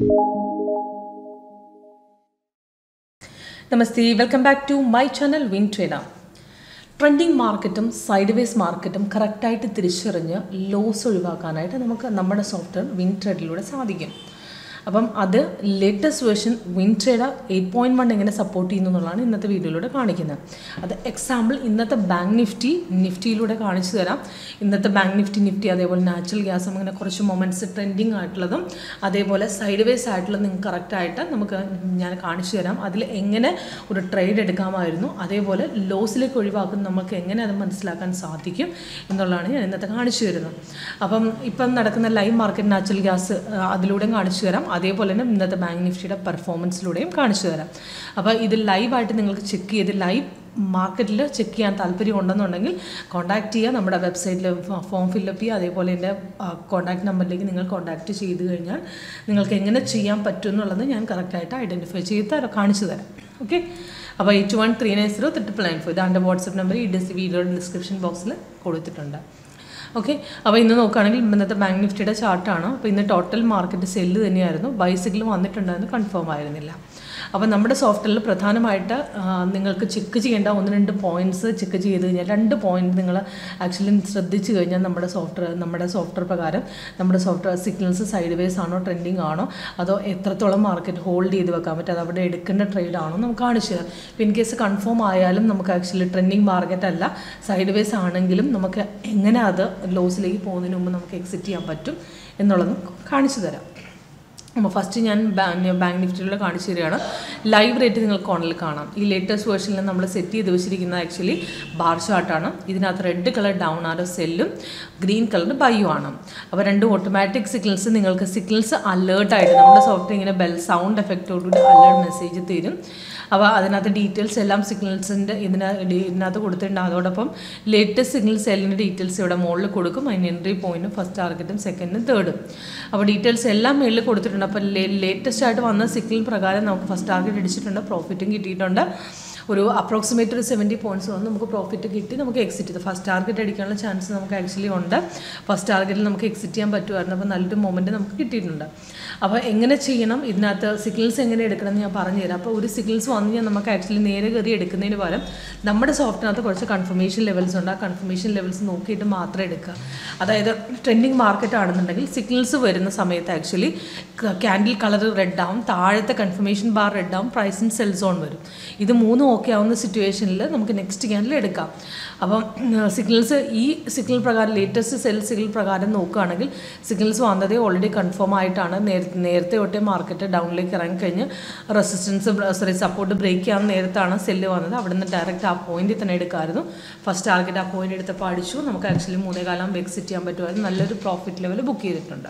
namaste welcome back to my channel win trader trending മാർക്കറ്റും sideways മാർക്കറ്റും കറക്റ്റായിട്ട് തിരിച്ചറിഞ്ഞ് ലോസ് ഒഴിവാക്കാനായിട്ട് നമുക്ക് നമ്മുടെ സോഫ്റ്റ്വെയർ വിൻ ട്രേഡിലൂടെ സാധിക്കും അപ്പം അത് latest version win trader eight point one എങ്ങനെ സപ്പോർട്ട് ചെയ്യുന്നു എന്നുള്ളതാണ് ഇന്നത്തെ വീഡിയോയിലൂടെ കാണിക്കുന്നത് അത് എക്സാമ്പിൾ ഇന്നത്തെ ബാങ്ക് നിഫ്റ്റി നിഫ്റ്റിയിലൂടെ കാണിച്ചു തരാം ഇന്നത്തെ ബാങ്ക് നിഫ്റ്റി നിഫ്റ്റി അതേപോലെ നാച്ചുറൽ ഗ്യാസ് അങ്ങനെ കുറച്ച് മൊമെൻറ്റ്സ് ട്രെൻഡിങ് ആയിട്ടുള്ളതും അതേപോലെ സൈഡ് വേസ് ആയിട്ടുള്ള നിങ്ങൾക്ക് കറക്റ്റായിട്ട് നമുക്ക് ഞാൻ കാണിച്ചു തരാം അതിൽ എങ്ങനെ ഒരു ട്രേഡ് എടുക്കാമായിരുന്നു അതേപോലെ ലോസിലേക്ക് ഒഴിവാക്കുന്ന നമുക്ക് എങ്ങനെ അത് മനസ്സിലാക്കാൻ സാധിക്കും എന്നുള്ളതാണ് ഞാൻ ഇന്നത്തെ കാണിച്ചു തരുന്നത് അപ്പം ഇപ്പം നടക്കുന്ന ലൈവ് മാർക്കറ്റ് നാച്ചുറൽ ഗ്യാസ് അതിലൂടെയും കാണിച്ചു തരാം അതേപോലെ തന്നെ ഇന്നത്തെ ബാങ്ക് നിഫ്റ്റിയുടെ പെർഫോമൻസിലൂടെയും കാണിച്ചു തരാം അപ്പോൾ ഇത് ലൈവായിട്ട് നിങ്ങൾക്ക് ചെക്ക് ചെയ്ത് ലൈവ് മാർക്കറ്റിൽ ചെക്ക് ചെയ്യാൻ താല്പര്യം ഉണ്ടെന്നുണ്ടെങ്കിൽ കോൺടാക്ട് ചെയ്യുക നമ്മുടെ വെബ്സൈറ്റിൽ ഫോം ഫില്ലപ്പ് ചെയ്യുക അതേപോലെ എൻ്റെ കോൺടാക്ട് നമ്പറിലേക്ക് നിങ്ങൾ കോൺടാക്ട് ചെയ്ത് കഴിഞ്ഞാൽ നിങ്ങൾക്ക് എങ്ങനെ ചെയ്യാൻ പറ്റും എന്നുള്ളത് ഞാൻ കറക്റ്റായിട്ട് ഐഡൻറ്റിഫൈ ചെയ്ത് തരാം കാണിച്ചു തരാം ഓക്കെ അപ്പോൾ eight one three nine zero triple nine four ഇതാണ്ട് വാട്സപ്പ് നമ്പർ ഈ ഡിസ് വീഡിയോയുടെ ഡിസ്ക്രിപ്ഷൻ ബോക്സിൽ കൊടുത്തിട്ടുണ്ട് ഓക്കെ അപ്പോൾ ഇന്ന് നോക്കുകയാണെങ്കിൽ ഇന്നത്തെ ബാങ്ക് നിഫ്റ്റിയുടെ ചാർട്ടാണ് അപ്പോൾ ഇന്ന് ടോട്ടൽ മാർക്കറ്റ് സെല്ല് തന്നെയായിരുന്നു ബൈസിക്കിൾ വന്നിട്ടുണ്ടായിരുന്നു കൺഫേം ആയിരുന്നില്ല അപ്പോൾ നമ്മുടെ സോഫ്റ്റ്വെയറിൽ പ്രധാനമായിട്ട് നിങ്ങൾക്ക് ചെക്ക് ചെയ്യേണ്ട ഒന്ന് രണ്ട് പോയിൻറ്റ്സ് ചെക്ക് ചെയ്ത് കഴിഞ്ഞാൽ രണ്ട് പോയിൻറ്റ് നിങ്ങൾ ആക്ച്വലി ശ്രദ്ധിച്ചു കഴിഞ്ഞാൽ നമ്മുടെ സോഫ്റ്റ്വെയർ നമ്മുടെ സോഫ്റ്റ്വെയർ പ്രകാരം നമ്മുടെ സോഫ്റ്റ്വെയർ സിഗ്നൽസ് സൈഡ് വേസ് ആണോ ട്രെൻഡിങ് ആണോ അതോ എത്രത്തോളം മാർക്കറ്റ് ഹോൾഡ് ചെയ്ത് വെക്കാൻ പറ്റും അത് അവിടെ എടുക്കേണ്ട ട്രേഡ് ആണോ നമുക്ക് കാണിച്ചു തരാം ഇപ്പം ഇൻ കേസ് കൺഫേം ആയാലും നമുക്ക് ആക്ച്വലി ട്രെൻഡിങ് മാർക്കറ്റ് അല്ല സൈഡ് വേസ് ആണെങ്കിലും നമുക്ക് എങ്ങനെ അത് ലോസിലേക്ക് പോകുന്നതിന് മുമ്പ് നമുക്ക് എക്സിറ്റ് ചെയ്യാൻ പറ്റും എന്നുള്ളതും കാണിച്ചു തരാം അപ്പോൾ ഫസ്റ്റ് ഞാൻ ബാങ്ക് ബാങ്ക് നിഫ്റ്റിയിലൂടെ കാണിച്ചു തരികയാണ് ലൈവ് റേറ്റ് നിങ്ങൾക്ക് ഓണിൽ കാണാം ഈ ലേറ്റസ്റ്റ് വേർഷനിൽ നമ്മൾ സെറ്റ് ചെയ്ത് വെച്ചിരിക്കുന്നത് ആക്ച്വലി ബാർ ചാർട്ടാണ് ഇതിനകത്ത് റെഡ് കളർ ഡൗൺ ആരോ സെല്ലും ഗ്രീൻ കളർ ബൈയും ആണ് അപ്പോൾ രണ്ട് ഓട്ടോമാറ്റിക് സിഗ്നൽസ് നിങ്ങൾക്ക് സിഗ്നൽസ് അലേർട്ടായിട്ട് നമ്മുടെ സോഫ്റ്റ്വെയർ ഇങ്ങനെ ബെൽ സൗണ്ട് എഫക്റ്റോടുകൂടി അലേർട്ട് മെസ്സേജ് തരും അപ്പോൾ അതിനകത്ത് ഡീറ്റെയിൽസ് എല്ലാം സിഗ്നൽസിൻ്റെ ഇതിന് ഇതിനകത്ത് കൊടുത്തിട്ടുണ്ട് അതോടൊപ്പം ലേറ്റസ്റ്റ് സിഗ്നൽ സെല്ലിൻ്റെ ഡീറ്റെയിൽസ് ഇവിടെ മുകളിൽ കൊടുക്കും അതിന് എൻട്രി പോയിന്റും ഫസ്റ്റ് ടാർഗറ്റും സെക്കൻഡും തേർഡും അപ്പോൾ ഡീറ്റെയിൽസ് എല്ലാം മുകളിൽ കൊടുത്തിട്ടുണ്ട് അപ്പോൾ ലേറ്റസ്റ്റ് ആയിട്ട് വന്ന സിഗ്നൽ പ്രകാരം നമുക്ക് ഫസ്റ്റ് ടാർഗറ്റ് അടിച്ചിട്ടുണ്ട് പ്രോഫിറ്റും കിട്ടിയിട്ടുണ്ട് ഒരു അപ്രോക്സിമേറ്റ് ഒരു സെവൻറ്റി പോയിൻറ്റ്സ് വന്ന് നമുക്ക് പ്രോഫിറ്റ് കിട്ടി നമുക്ക് എക്സിറ്റ് ചെയ്തു ഫസ്റ്റ് ടാർഗറ്റ് അടിക്കാനുള്ള ചാൻസ് നമുക്ക് ആക്ച്വലി ഉണ്ട് ഫസ്റ്റ് ടാർഗറ്റിൽ നമുക്ക് എക്സിറ്റ് ചെയ്യാൻ പറ്റുമായിരുന്നു അപ്പോൾ നല്ലൊരു മൊമെൻറ്റ് നമുക്ക് കിട്ടിയിട്ടുണ്ട് അപ്പോൾ എങ്ങനെ ചെയ്യണം ഇതിനകത്ത് സിഗ്നൽസ് എങ്ങനെ എടുക്കണം എന്ന് ഞാൻ പറഞ്ഞുതരാം അപ്പോൾ ഒരു സിഗ്നൽസ് വന്നു കഴിഞ്ഞാൽ നമുക്ക് ആക്ച്വലി നേരെ കയറി എടുക്കുന്നതിന് പകരം നമ്മുടെ സോഫ്റ്റിനകത്ത് കുറച്ച് കൺഫർമേഷൻ ലെവൽസ് ഉണ്ട് ആ കൺഫർമേഷൻ ലെവൽസ് നോക്കിയിട്ട് മാത്രം എടുക്കുക അതായത് ട്രെൻഡിങ് മാർക്കറ്റ് ആണെന്നുണ്ടെങ്കിൽ സിഗ്നൽസ് വരുന്ന സമയത്ത് ആക്ച്വലി ക്യാൻഡിൽ കളർ റെഡ് ആവും താഴത്തെ കൺഫർമേഷൻ ബാർ റെഡ് ആവും പ്രൈസ് ഇൻ സെൽ സോൺ വരും ഇത് മൂന്നും ഓക്കെ ആവുന്ന സിറ്റുവേഷനിൽ നമുക്ക് നെക്സ്റ്റ് ക്യാൻഡിൽ എടുക്കാം അപ്പം സിഗ്നൽസ് ഈ സിഗ്നൽ പ്രകാരം ലേറ്റസ്റ്റ് സെൽ സിഗ്നൽ പ്രകാരം നോക്കുകയാണെങ്കിൽ സിഗ്നൽസ് വന്നതേ ഓൾറെഡി കൺഫേം ആയിട്ടാണ് നേരത്തെ നേരത്തെ തൊട്ടേ മാർക്കറ്റ് ഡൗണിലേക്ക് ഇറങ്ങിക്കഴിഞ്ഞ് റെസിസ്റ്റൻസ് സോറി സപ്പോർട്ട് ബ്രേക്ക് ചെയ്യാൻ നേരത്താണ് സെല്ല് വന്നത് അവിടെ നിന്ന് ഡയറക്റ്റ് ആ പോയിന്റിൽ തന്നെ എടുക്കാമായിരുന്നു ഫസ്റ്റ് ടാർഗറ്റ് ആ പോയിന്റ് എടുത്തപ്പോൾ അടിച്ചു നമുക്ക് ആക്ച്വലി മൂന്നേ കാലം എക്സിറ്റ് ചെയ്യാൻ പറ്റുമായിരുന്നു നല്ലൊരു പ്രോഫിറ്റ് ലെവൽ ബുക്ക് ചെയ്തിട്ടുണ്ട്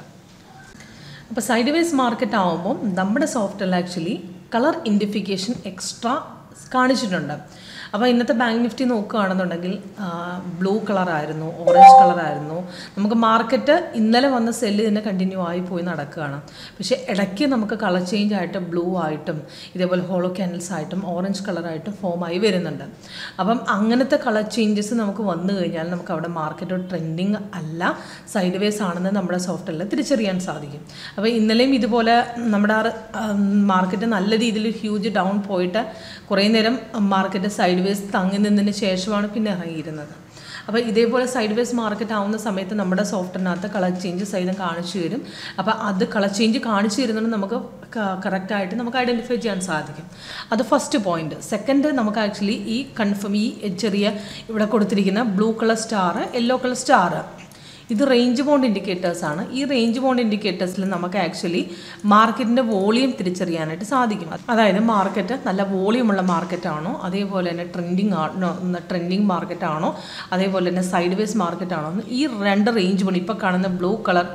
അപ്പോൾ സൈഡ് വേസ് മാർക്കറ്റ് ആകുമ്പം നമ്മുടെ software actually colour identification extra കാണിച്ചിട്ടുണ്ട് അപ്പോൾ ഇന്നത്തെ ബാങ്ക് നിഫ്റ്റി നോക്കുകയാണെന്നുണ്ടെങ്കിൽ ബ്ലൂ കളറായിരുന്നു ഓറഞ്ച് കളറായിരുന്നു നമുക്ക് മാർക്കറ്റ് ഇന്നലെ വന്ന സെല്ല് തന്നെ കണ്ടിന്യൂ ആയി പോയി നടക്കുകയാണ് പക്ഷേ ഇടയ്ക്ക് നമുക്ക് കളർ ചേഞ്ച് ആയിട്ട് ബ്ലൂ ആയിട്ടും ഇതേപോലെ ഹോളോ ക്യാൻഡൽസ് ആയിട്ടും ഓറഞ്ച് കളറായിട്ടും ഫോമായി വരുന്നുണ്ട് അപ്പം അങ്ങനത്തെ കളർ ചേഞ്ചസ് നമുക്ക് വന്നു കഴിഞ്ഞാൽ നമുക്ക് അവിടെ മാർക്കറ്റ് ട്രെൻഡിങ് അല്ല സൈഡ് വേസ് ആണെന്ന് നമ്മുടെ സോഫ്റ്റ്വെയറിൽ തിരിച്ചറിയാൻ സാധിക്കും അപ്പോൾ ഇന്നലെയും ഇതുപോലെ നമ്മുടെ മാർക്കറ്റ് നല്ല രീതിയിൽ ഹ്യൂജ് ഡൗൺ പോയിട്ട് കുറേ നേരം മാർക്കറ്റ് സൈഡ് വേസ് തങ്ങി നിന്നതിന് ശേഷമാണ് പിന്നെ ഇറങ്ങിയിരുന്നത് അപ്പോൾ ഇതേപോലെ സൈഡ് വേസ് മാർക്കറ്റ് ആവുന്ന സമയത്ത് നമ്മുടെ സോഫ്റ്റ്വെയറിനകത്ത് കളർ ചേഞ്ച് സൈഡും കാണിച്ചു തരും അപ്പോൾ അത് കളർ ചേഞ്ച് കാണിച്ചു തരുന്നത് നമുക്ക് കറക്റ്റായിട്ട് നമുക്ക് ഐഡൻറ്റിഫൈ ചെയ്യാൻ സാധിക്കും അത് ഫസ്റ്റ് പോയിന്റ് സെക്കൻഡ് നമുക്ക് ആക്ച്വലി ഈ കൺഫേം ഈ ചെറിയ ഇവിടെ കൊടുത്തിരിക്കുന്ന blue colour star yellow colour star ഇത് റേഞ്ച് ബോണ്ട് ഇൻഡിക്കേറ്റേഴ്സ് ആണ് ഈ റേഞ്ച് ബോണ്ട് ഇൻഡിക്കേറ്റേഴ്സിൽ നമുക്ക് ആക്ച്വലി മാർക്കറ്റിൻ്റെ വോളിയം തിരിച്ചറിയാനായിട്ട് സാധിക്കും അതായത് മാർക്കറ്റ് നല്ല വോളിയമുള്ള മാർക്കറ്റ് ആണോ അതേപോലെ തന്നെ ട്രെൻഡിങ് ആണോ ട്രെൻഡിങ് മാർക്കറ്റ് ആണോ അതേപോലെ തന്നെ സൈഡ് വേസ് മാർക്കറ്റ് ആണോ ഈ രണ്ട് റേഞ്ച് ബോണ്ട് ഇപ്പോൾ കാണുന്ന ബ്ലൂ കളർ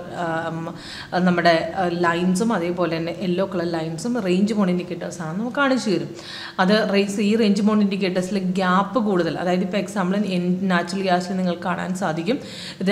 നമ്മുടെ ലൈൻസും അതേപോലെ തന്നെ യെല്ലോ കളർ ലൈൻസും റേഞ്ച് ബോണ്ട് ഇൻഡിക്കേറ്റേഴ്സ് ആണ് നമുക്ക് കാണിച്ചു തരും അത് റേസ് ഈ റേഞ്ച് ബോണ്ട് ഇൻഡിക്കേറ്റേഴ്സിൽ ഗ്യാപ്പ് കൂടുതൽ അതായത് ഇപ്പോൾ എക്സാമ്പിൾ നാച്ചുറൽ ഗ്യാസിൽ നിങ്ങൾക്ക് കാണാൻ സാധിക്കും രാവിലെ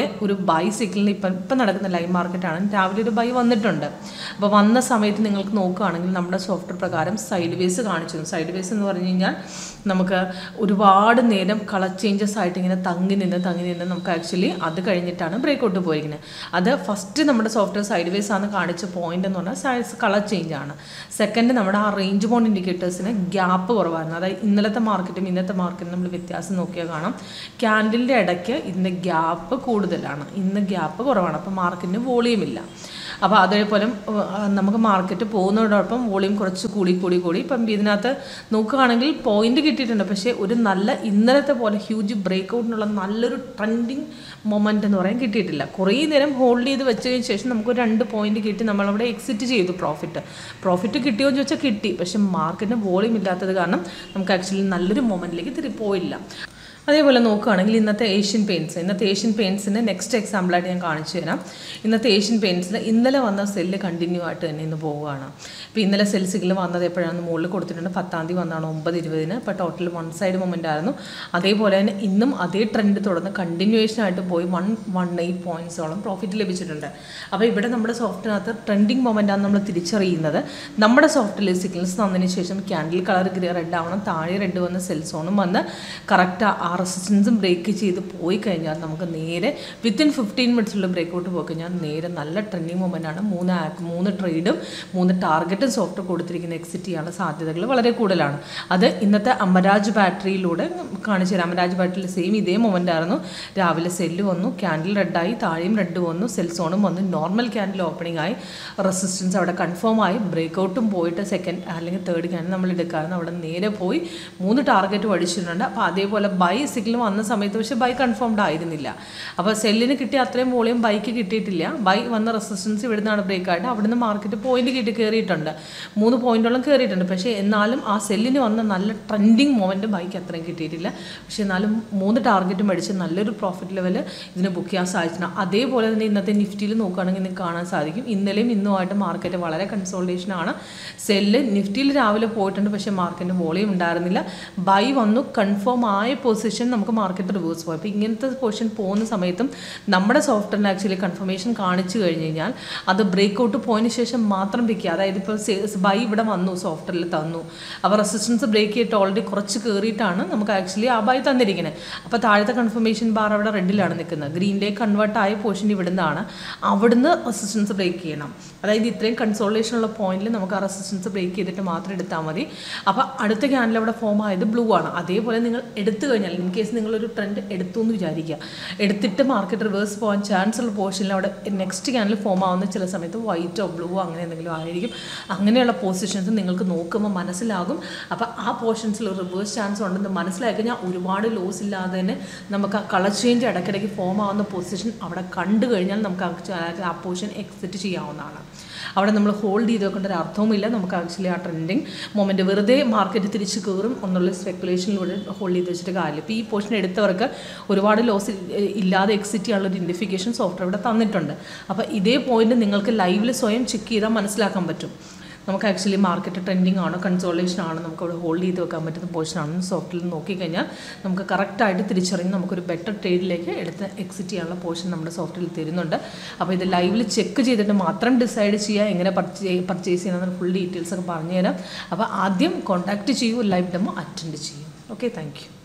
ഒരു ബൈ സിഗ്നൽ ഇപ്പം ഇപ്പം നടക്കുന്ന ലൈവ് മാർക്കറ്റാണ് രാവിലെ ഒരു ബൈ വന്നിട്ടുണ്ട് അപ്പോൾ വന്ന സമയത്ത് നിങ്ങൾക്ക് നോക്കുകയാണെങ്കിൽ നമ്മുടെ സോഫ്റ്റ്വെയർ പ്രകാരം സൈഡ് വേസ് കാണിച്ചു സൈഡ് വേസ് എന്ന് പറഞ്ഞു കഴിഞ്ഞാൽ നമുക്ക് ഒരുപാട് നേരം കളർ ചേഞ്ചസ് ആയിട്ട് ഇങ്ങനെ തങ്ങി നിന്ന് തങ്ങി നിന്ന് നമുക്ക് ആക്ച്വലി അത് കഴിഞ്ഞിട്ടാണ് ബ്രേക്ക് ഔട്ട് പോയിരിക്കുന്നത് അത് ഫസ്റ്റ് നമ്മുടെ സോഫ്റ്റ്വെയർ സൈഡ് വേസ് ആണ് കാണിച്ച പോയിന്റ് എന്ന് പറഞ്ഞാൽ സൈസ് കളർ ചേഞ്ച് ആണ് സെക്കൻഡ് നമ്മുടെ ആ റേഞ്ച് ബോണ്ട് ഇൻഡിക്കേറ്റേഴ്സിന് ഗ്യാപ്പ് കുറവായിരുന്നു അതായത് ഇന്നലത്തെ മാർക്കറ്റും ഇന്നത്തെ മാർക്കറ്റും നമ്മൾ വ്യത്യാസം നോക്കിയാൽ കാണാം ക്യാൻഡിലിൻ്റെ ഇടയ്ക്ക് ഇതിൻ്റെ ഗ്യാപ്പ് കൂടുതലാണ് ഇന്ന് ഗ്യാപ്പ് കുറവാണ് അപ്പോൾ മാർക്കറ്റിന് വോളിയം ഇല്ല അപ്പോൾ അതേപോലെ ഉം, ആ, നമുക്ക് മാർക്കറ്റ് പോകുന്നതോടൊപ്പം വോളിയം കുറച്ച് കൂടി കൂടി കൂടി ഇപ്പം ഇതിനകത്ത് നോക്കുകയാണെങ്കിൽ പോയിന്റ് കിട്ടിയിട്ടുണ്ട് പക്ഷേ ഒരു നല്ല ഇന്നലത്തെ പോലെ ഹ്യൂജ് ബ്രേക്ക് ഔട്ടിനുള്ള നല്ലൊരു ട്രെൻഡിങ് മൊമെൻ്റ് എന്ന് പറയാൻ കിട്ടിയിട്ടില്ല കുറേ നേരം ഹോൾഡ് ചെയ്ത് വെച്ചതിന് ശേഷം നമുക്ക് ഒരു രണ്ട് പോയിന്റ് കിട്ടി നമ്മളവിടെ എക്സിറ്റ് ചെയ്തു പ്രോഫിറ്റ് പ്രോഫിറ്റ് കിട്ടിയോ എന്ന് ചോദിച്ചാൽ കിട്ടി പക്ഷേ മാർക്കറ്റിന് വോളിയം ഇല്ലാത്തത് കാരണം നമുക്ക് ആക്ച്വലി നല്ലൊരു മൊമെൻറ്റിലേക്ക് തിരി പോയില്ല അതേപോലെ നോക്കുകയാണെങ്കിൽ ഇന്നത്തെ ഏഷ്യൻ പെയിൻറ്റ്സ് ഇന്നത്തെ ഏഷ്യൻ പെയിൻറ്റ്സിൻ്റെ നെക്സ്റ്റ് എക്സാമ്പിളായിട്ട് ഞാൻ കാണിച്ചു തരാം ഇന്നത്തെ ഏഷ്യൻ പെയിൻറ്റ്സിന് ഇന്നലെ വന്ന സെല്ല് കണ്ടിന്യൂ ആയിട്ട് തന്നെ ഇന്ന് പോവുകയാണ് ഇപ്പോൾ ഇന്നലെ സെൽ സിഗ്നൽ വന്നത് എപ്പോഴാണ് മുകളിൽ കൊടുത്തിട്ടുണ്ട് പത്താം തീയതി വന്നാണ് ഒമ്പത് ഇരുപതിന് ഇപ്പോൾ ടോട്ടൽ വൺ സൈഡ് മൊമെൻ്റ് ആയിരുന്നു അതേപോലെ തന്നെ ഇന്നും അതേ ട്രെൻഡ് തുടർന്ന് കണ്ടിന്യൂവേഷൻ ആയിട്ട് പോയി വൺ വൺ എയ്റ്റ് പോയിൻറ്റ്സോളം പ്രോഫിറ്റ് ലഭിച്ചിട്ടുണ്ട് അപ്പോൾ ഇവിടെ നമ്മുടെ സോഫ്റ്റിനകത്ത് ട്രെൻഡിങ് മൊമെൻ്റാണ് നമ്മൾ തിരിച്ചറിയുന്നത് നമ്മുടെ സോഫ്റ്റ്വെയർ സിഗ്നൽസ് തന്നതിന് ശേഷം ക്യാൻഡിൽ കളർ റെഡ് ആവണം താഴെ റെഡ് വന്ന് സെൽ സോണും വന്ന് കറക്റ്റ് ആ റെസിസ്റ്റൻസും ബ്രേക്ക് ചെയ്ത് പോയി കഴിഞ്ഞാൽ നമുക്ക് നേരെ വിത്തിൻ ഫിഫ്റ്റീൻ മിനിറ്റ്സിലുള്ള ബ്രേക്ക് ഔട്ട് പോയി കഴിഞ്ഞാൽ നേരെ നല്ല ട്രെൻഡിങ് മൊമെൻ്റ് ആണ് മൂന്ന് ആപ്പ് മൂന്ന് ട്രേഡും മൂന്ന് ടാർഗറ്റും സോഫ്റ്റ് കൊടുത്തിരിക്കുന്ന എക്സിറ്റ് ചെയ്യാനുള്ള സാധ്യതകൾ വളരെ കൂടുതലാണ് അത് ഇന്നത്തെ അമരാജ് ബാറ്ററിയിലൂടെ കാണിച്ചു തരാം അമരാജ് ബാറ്ററിയിൽ സെയിം ഇതേ മൊമെൻ്റ് ആയിരുന്നു രാവിലെ സെല്ല് വന്നു ക്യാൻഡിൽ റെഡായി താഴെയും റെഡ് വന്നു സെൽ സോണും വന്നു നോർമൽ ക്യാൻഡിൽ ഓപ്പണിംഗ് ആയി റെസിസ്റ്റൻസ് അവിടെ കൺഫേം ആയി ബ്രേക്ക് ഔട്ടും പോയിട്ട് സെക്കൻഡ് അല്ലെങ്കിൽ തേർഡ് ക്യാൻഡിൽ നമ്മൾ എടുക്കാറുണ്ട് അവിടെ നേരെ പോയി മൂന്ന് ടാർഗറ്റ് അടിച്ചിട്ടുണ്ട് അപ്പോൾ അതേപോലെ ബൈ സിഗ്നൽ വന്ന സമയത്ത് പക്ഷേ ബൈ കൺഫേംഡ് ആയിരുന്നില്ല അപ്പോൾ സെല്ലിന് കിട്ടിയ അത്രയും വോളിയം ബൈക്ക് കിട്ടിയിട്ടില്ല ബൈ വന്ന റെസിസ്റ്റൻസ് ഇവിടുന്നാണ് ബ്രേക്ക് ആയിട്ട് അവിടുന്ന് മാർക്കറ്റ് പോയിന്റ് കിട്ടി കയറിയിട്ടുണ്ട് മൂന്ന് പോയിന്റോളം കയറിയിട്ടുണ്ട് പക്ഷേ എന്നാലും ആ സെല്ലിന് വന്ന നല്ല ട്രെൻഡിങ് മൊമെൻറ്റ് ബൈക്ക് അത്രയും കിട്ടിയിട്ടില്ല പക്ഷേ എന്നാലും മൂന്ന് ടാർഗറ്റ് മേടിച്ച് നല്ലൊരു പ്രോഫിറ്റ് ലെവൽ ഇതിന് ബുക്ക് ചെയ്യാൻ സാധിച്ചിട്ടുണ്ട് അതേപോലെ തന്നെ ഇന്നത്തെ നിഫ്റ്റിയിൽ നോക്കുകയാണെങ്കിൽ നിങ്ങൾക്ക് കാണാൻ സാധിക്കും ഇന്നലെയും ഇന്നുമായിട്ട് മാർക്കറ്റ് വളരെ കൺസോൾട്ടേഷൻ ആണ് സെല്ല് നിഫ്റ്റിയിൽ രാവിലെ പോയിട്ടുണ്ട് പക്ഷേ മാർക്കറ്റിന് വോളിയം ഉണ്ടായിരുന്നില്ല ബൈ വന്നു കൺഫേം ആയ പൊസിഷൻ നമുക്ക് മാർക്കറ്റ് റിവേഴ്സ് പോയി അപ്പോൾ ഇങ്ങനത്തെ പൊസിഷൻ പോകുന്ന സമയത്തും നമ്മുടെ സോഫ്റ്റ്വെയറിന് ആക്ച്വലി കൺഫർമേഷൻ കാണിച്ചു കഴിഞ്ഞ് കഴിഞ്ഞാൽ അത് ബ്രേക്ക് ഔട്ട് പോയതിന് ശേഷം മാത്രം പിക്കുക അതായത് ഇപ്പോൾ ബൈ ഇവിടെ വന്നു സോഫ്റ്റ്വെയറിൽ തന്നു അപ്പോൾ റെസിസ്റ്റൻസ് ബ്രേക്ക് ചെയ്തിട്ട് ഓൾറെഡി കുറച്ച് കയറിയിട്ടാണ് നമുക്ക് ആക്ച്വലി ആ ബൈ തന്നിരിക്കുന്നത് അപ്പോൾ താഴത്തെ കൺഫർമേഷൻ ബാർ അവിടെ റെഡിലാണ് നിൽക്കുന്നത് ഗ്രീനിലേക്ക് കൺവേർട്ട് ആയ പോർഷൻ ഇവിടുന്നാണ് അവിടുന്ന് റെസിസ്റ്റൻസ് ബ്രേക്ക് ചെയ്യണം അതായത് ഇത്രയും കൺസോളേഷൻ ഉള്ള പോയിന്റിൽ നമുക്ക് ആ റെസിസ്റ്റൻസ് ബ്രേക്ക് ചെയ്തിട്ട് മാത്രം എടുത്താൽ മതി അപ്പോൾ അടുത്ത ക്യാൻഡിൽ അവിടെ ഫോം ആയത് ബ്ലൂ ആണ് അതേപോലെ നിങ്ങൾ എടുത്തു കഴിഞ്ഞാൽ ഇൻ കേസ് നിങ്ങളൊരു ട്രെൻഡ് എടുത്തു എന്ന് വിചാരിക്കുക എടുത്തിട്ട് മാർക്കറ്റ് റിവേഴ്സ് പോകാൻ ചാൻസ് ഉള്ള പോർഷനിൽ അവിടെ നെക്സ്റ്റ് ക്യാൻഡിൽ ഫോം ആവുന്ന ചില സമയത്ത് വൈറ്റോ ബ്ലൂവോ അങ്ങനെ എന്തെങ്കിലും ആയിരിക്കും അങ്ങനെയുള്ള പൊസിഷൻസ് നിങ്ങൾക്ക് നോക്കുമ്പോൾ മനസ്സിലാകും അപ്പോൾ ആ പോർഷൻസിൽ റിവേഴ്സ് ചാൻസ് ഉണ്ടെന്ന് മനസ്സിലാക്കി കഴിഞ്ഞാൽ ഒരുപാട് ലോസ് ഇല്ലാതെ തന്നെ നമുക്ക് ആ കളർ ചേഞ്ച് ഇടയ്ക്കിടയ്ക്ക് ഫോം ആവുന്ന പൊസിഷൻ അവിടെ കണ്ടു കഴിഞ്ഞാൽ നമുക്ക് ആക്ച്വലി ആ പോർഷൻ എക്സിറ്റ് ചെയ്യാവുന്നതാണ് അവിടെ നമ്മൾ ഹോൾഡ് ചെയ്ത് വെക്കേണ്ട ഒരു അർത്ഥവുമില്ല നമുക്ക് ആക്ച്വലി ആ ട്രെൻഡിങ് മൊമെൻറ്റ് വെറുതെ മാർക്കറ്റ് തിരിച്ച് കയറും എന്നുള്ള സ്പെക്കുലേഷനിലൂടെ ഹോൾഡ് ചെയ്ത് വെച്ചിട്ട് കാര്യമില്ല ഇപ്പോൾ ഈ പോർഷൻ എടുത്തവർക്ക് ഒരുപാട് ലോസ് ഇല്ലാതെ എക്സിറ്റ് ചെയ്യാനുള്ള ഒരു ഇൻഡിഫിക്കേഷൻ സോഫ്റ്റ്വെയർ ഇവിടെ തന്നിട്ടുണ്ട് അപ്പോൾ ഇതേ പോയിന്റ് നിങ്ങൾക്ക് ലൈവിൽ സ്വയം ചെക്ക് ചെയ്താൽ മനസ്സിലാക്കാൻ പറ്റും നമുക്ക് ആക്ച്വലി മാർക്കറ്റ് ട്രെൻഡിങ് ആണോ കൺസോളേഷൻ ആണോ നമുക്ക് അവിടെ ഹോൾഡ് ചെയ്ത് വെക്കാൻ പറ്റുന്ന പോർഷൻ ആണെന്ന് സോഫ്റ്റിൽ നോക്കിക്കഴിഞ്ഞാൽ നമുക്ക് കറക്റ്റായിട്ട് തിരിച്ചറിഞ്ഞ് നമുക്കൊരു ബെറ്റർ ട്രേഡിലേക്ക് എടുത്ത് എക്സിറ്റ് ചെയ്യാനുള്ള പോർഷൻ നമ്മുടെ സോഫ്റ്റ്വെയറിൽ തരുന്നുണ്ട് അപ്പോൾ ഇത് ലൈവിൽ ചെക്ക് ചെയ്തിട്ട് മാത്രം ഡിസൈഡ് ചെയ്യുക എങ്ങനെ പർച്ചേ പർച്ചേസ് ചെയ്യണമെന്ന് ഫുൾ ഡീറ്റെയിൽസ് ഒക്കെ പറഞ്ഞുതരാം അപ്പോൾ ആദ്യം കോൺടാക്റ്റ് ചെയ്യൂ ലൈവ് ഡെമോ അറ്റൻഡ് ചെയ്യും ഓക്കെ താങ്ക് യു